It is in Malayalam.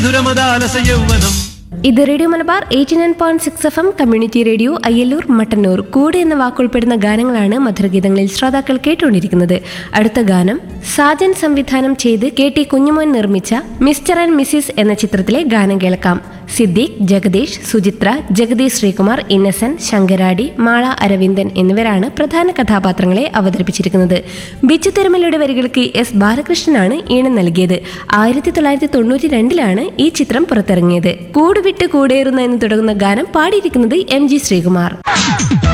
ദുരമദാലസ യൗവനം ഇത് radio Malabar eighty nine point six F M community radio Ayyallur Mattannur കൂടെ എന്ന വാക്കുൾപ്പെടുന്ന ഗാനങ്ങളാണ് മധുരഗീതങ്ങളിൽ ശ്രോതാക്കൾ കേട്ടുകൊണ്ടിരിക്കുന്നത് അടുത്ത ഗാനം സാജൻ സംവിധാനം ചെയ്ത് കെ ടി കുഞ്ഞുമോൻ നിർമ്മിച്ച മിസ്റ്റർ ആൻഡ് മിസ്സിസ് എന്ന ചിത്രത്തിലെ ഗാനം കേൾക്കാം സിദ്ദീഖ് ജഗദീഷ് സുചിത്ര ജഗദീഷ് ശ്രീകുമാർ ഇന്നസെന്റ് ശങ്കരാടി മാള അരവിന്ദൻ എന്നിവരാണ് പ്രധാന കഥാപാത്രങ്ങളെ അവതരിപ്പിച്ചിരിക്കുന്നത് ബിച്ചു തിരുമലയുടെ വരികൾക്ക് എസ് ബാലകൃഷ്ണനാണ് ഈണം നൽകിയത് ആയിരത്തി തൊള്ളായിരത്തി തൊണ്ണൂറ്റി രണ്ടിലാണ് ഈ ചിത്രം പുറത്തിറങ്ങിയത് കൂടുവിട്ട് കൂടേറുന്ന എന്ന് തുടങ്ങുന്ന ഗാനം പാടിയിരിക്കുന്നത് എം ജി ശ്രീകുമാർ